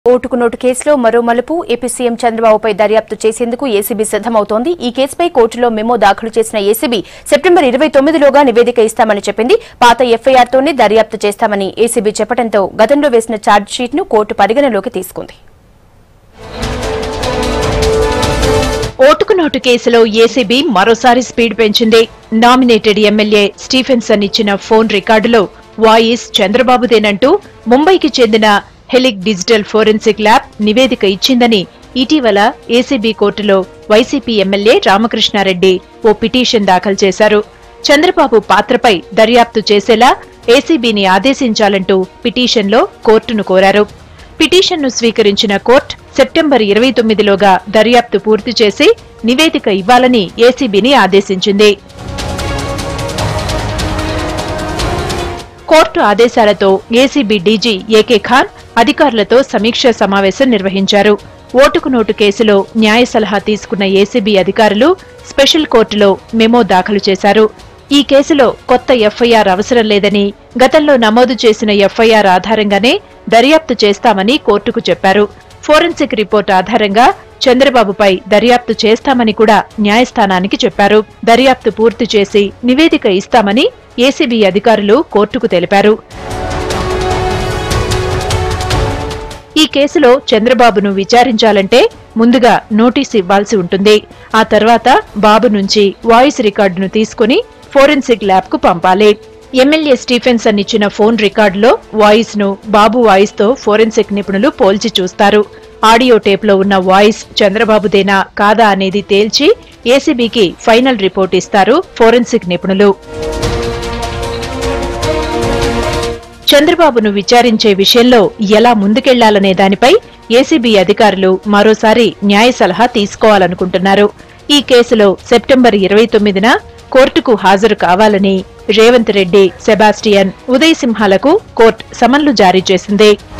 ఓటుకు నోటు కేసులో మరో మలుపు ఏపీ సీఎం చంద్రబాబుపై దర్యాప్తు చేసేందుకు ఏసీబీ సిద్దమవుతోంది ఈ కేసుపై కోర్టులో మెమో దాఖలు చేసిన ఏసీబీ సెప్టెంబర్ ఇరవై తొమ్మిదిలోగా నివేదిక ఇస్తామని చెప్పింది పాత ఎఫ్ఐఆర్తోనే దర్యాప్తు చేస్తామని ఏసీబీ చెప్పడంతో గతంలో వేసిన ఛార్జ్షీట్ను కోర్టు పరిగణలోకి తీసుకుంది ఓటుకు నోటు కేసులో ఏసీబీ మరోసారి స్పీడ్ పెంచింది నామినేటెడ్ ఎమ్మెల్యే స్టీఫెన్సన్ ఇచ్చిన ఫోన్ రికార్డులో వాయిస్ చంద్రబాబుదేనంటూ ముంబైకి చెందిన హెలిక్ డిజిటల్ ఫోరెన్సిక్ ల్యాబ్ నివేదిక ఇచ్చిందని ఇటీవల ఏసీబీ కోర్టులో వైసీపీ ఎమ్మెల్యే రామకృష్ణారెడ్డి ఓ పిటిషన్ దాఖలు చేశారు చంద్రబాబు పాత్రపై దర్యాప్తు చేసేలా ఏసీబీని ఆదేశించాలంటూ పిటిషన్లో కోర్టును కోరారు పిటిషన్ను స్వీకరించిన కోర్టు సెప్టెంబర్ ఇరవై తొమ్మిదిలోగా దర్యాప్తు పూర్తి చేసి నివేదిక ఇవ్వాలని ఏసీబీని ఆదేశించింది కోర్టు ఆదేశాలతో ఏసీబీ డీజీ ఏకే ఖాన్ అధికారులతో సమీక్ష సమావేశం నిర్వహించారు ఓటుకు నోటు కేసులో న్యాయ సలహా తీసుకున్న ఏసీబీ అధికారులు స్పెషల్ కోర్టులో మెమో దాఖలు చేశారు ఈ కేసులో కొత్త ఎఫ్ఐఆర్ అవసరం లేదని గతంలో నమోదు చేసిన ఎఫ్ఐఆర్ ఆధారంగానే దర్యాప్తు చేస్తామని కోర్టుకు చెప్పారు ఫోరెన్సిక్ రిపోర్ట్ ఆధారంగా చంద్రబాబుపై దర్యాప్తు చేస్తామని కూడా న్యాయస్థానానికి చెప్పారు దర్యాప్తు పూర్తి చేసి నివేదిక ఇస్తామని ఏసీబీ అధికారులు కోర్టుకు తెలిపారు ఈ కేసులో చంద్రబాబును విచారించాలంటే ముందుగా నోటీసు ఇవ్వాల్సి ఉంటుంది ఆ తర్వాత బాబు నుంచి వాయిస్ రికార్డును తీసుకుని ఫోరెన్సిక్ ల్యాబ్ కు పంపాలి ఎమ్మెల్యే స్టీఫెన్సన్ ఇచ్చిన ఫోన్ రికార్డులో వాయిస్ ను బాబు వాయిస్ తో ఫోరెన్సిక్ నిపుణులు పోల్చి చూస్తారు ఆడియో టేప్లో ఉన్న వాయిస్ చంద్రబాబుదేనా కాదా అనేది తేల్చి ఏసీబీకి ఫైనల్ రిపోర్ట్ ఇస్తారు ఫోరెన్సిక్ నిపుణులు చంద్రబాబును విచారించే విషయంలో ఎలా ముందుకెళ్లాలనే దానిపై ఏసీబీ అధికారులు మరోసారి న్యాయ సలహా తీసుకోవాలనుకుంటున్నారు ఈ కేసులో సెప్టెంబర్ ఇరవై తొమ్మిదిన కోర్టుకు హాజరు కావాలని రేవంత్ రెడ్డి సెబాస్టియన్ ఉదయ్ సింహాలకు కోర్టు సమన్లు జారీ చేసింది